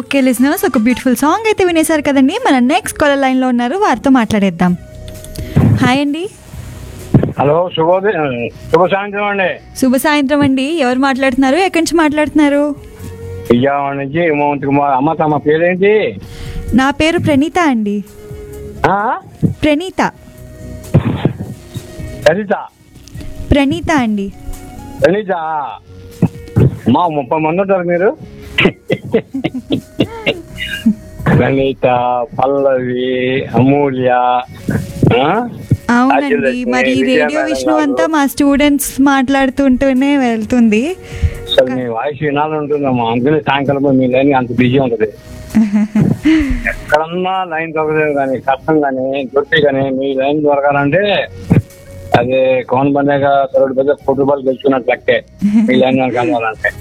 Okay listeners ఒక beautiful song అయితే వినేశారు కదండి మన నెక్స్ట్ కాలర్ లైన్లో ఉన్నారు వారితో మాట్లాడేద్దాం హాయ్ అండి హలో శుభోదయం శుభ సాయంత్రం అండి శుభ సాయంత్రం అండి ఎవరు మాట్లాడుతున్నారు ఎక్కడి నుంచి మాట్లాడుతున్నారు విజయవాడ నుంచి హేమంత్ కుమార్ అమ్మ తమ పేరేంటి నా పేరు ప్రణీత అండి ఆ? ప్రణీత సరిత ప్రణీత అండి సరిత మా ముప్పై మంది ఉంటారు మీరు ప్రణీత పల్లవి అమూల్య ఆ? అవునండి రాజ్యలక్ష్మి, మరి విజయ రేడియో మేడం విష్ణు గారు. అంతా మా స్టూడెంట్స్ మాట్లాడుతుంటూనే వెళ్తుంది అసలు మీ వాయిస్ వినాలని ఉంటుందమ్మా అందుకని సాయంకాలం మీ లైన్ అంత బిజీ ఉంటుంది ఎక్కడన్నా లైన్ దొరకలేదు కానీ కష్టం కానీ దొరికి కానీ మీ లైన్ దొరకాలంటే అదే కౌన్ బందేగా తొలడి పెద్ద ఫుట్బాల్ గెలుచుకున్నట్టు లెక్కే మీ లైన్ కలవాలంటే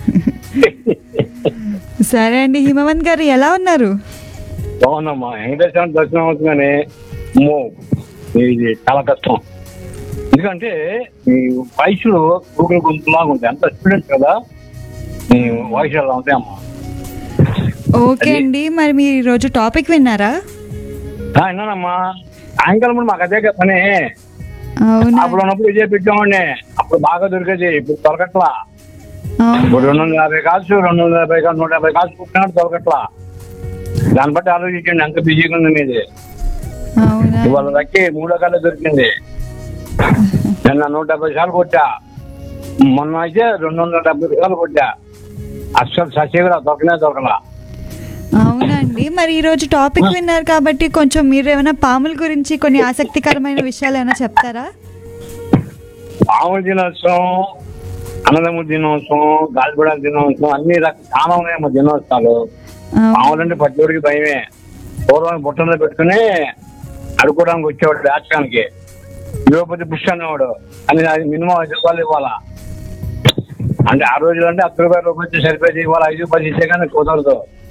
సరే అండి హిమవంత్ గారు ఎలా ఉన్నారు బాగుందమ్మా వెంకటేశ్వరం దర్శనం అవుతుంది కానీ అమ్మో ఇది చాలా కష్టం ఎందుకంటే మీ వాయిస్ గూగుల్ గొంతులాగా ఉంటాయి అంత స్టూడెంట్స్ కదా మీ వాయిస్ ఎలా ఉంటాయమ్మా ఓకే అండి మరి మీరు ఈరోజు టాపిక్ విన్నారా ఆ, విన్నానమ్మా సాయంకాలం కూడా మాకు అదే పని అవునా అప్పుడు ఉన్నప్పుడు ఇదే పెట్టామండి అప్పుడు బాగా దొరికేది ఇప్పుడు దొరకట్లా అవును. ఇప్పుడు రెండు వందల యాభై కాల్స్ రెండు వందల యాభై కాల్స్ నూట యాభై కాల్స్ పుట్టినట్టు దొరకట్లా దాన్ని బట్టి ఆలోచించండి ఎంత బిజీగా ఉంది మీది అవునా ఇవాళ దక్కి మూడో కాలే దొరికింది నిన్న నూట డెబ్బై సార్లు కొట్టా మొన్న అయితే రెండు వందల డెబ్బై సార్లు కొట్టా అస్సలు ససేగా దొరకనే దొరకలా అవునండి మరి ఈరోజు టాపిక్ విన్నారు కాబట్టి కొంచెం మీరు ఏమైనా పాముల గురించి కొన్ని ఆసక్తికరమైన విషయాలు ఏమైనా చెప్తారా పాముల దినోత్సవం అన్నదమ్ముల దినోత్సవం గాలిపడ దినోత్సవం అన్ని రకాల చాలా ఉన్నాయమ్మా దినోత్సవాలు అవును. పాములంటే పచ్చడికి భయమే పూర్వం బుట్టలో పెట్టుకుని అడుకోవడానికి వచ్చేవాడు దాచడానికి యువపతి పుష్టి అన్నవాడు అని అది మినిమం ఐదు రూపాయలు ఇవ్వాలా అంటే ఆ రోజులు అంటే అర్ధ రూపాయలు రూపాయలు ఇస్తే సరిపోయేది ఇవాళ ఐదు రూపాయలు ఇస్తే కానీ కుదరదు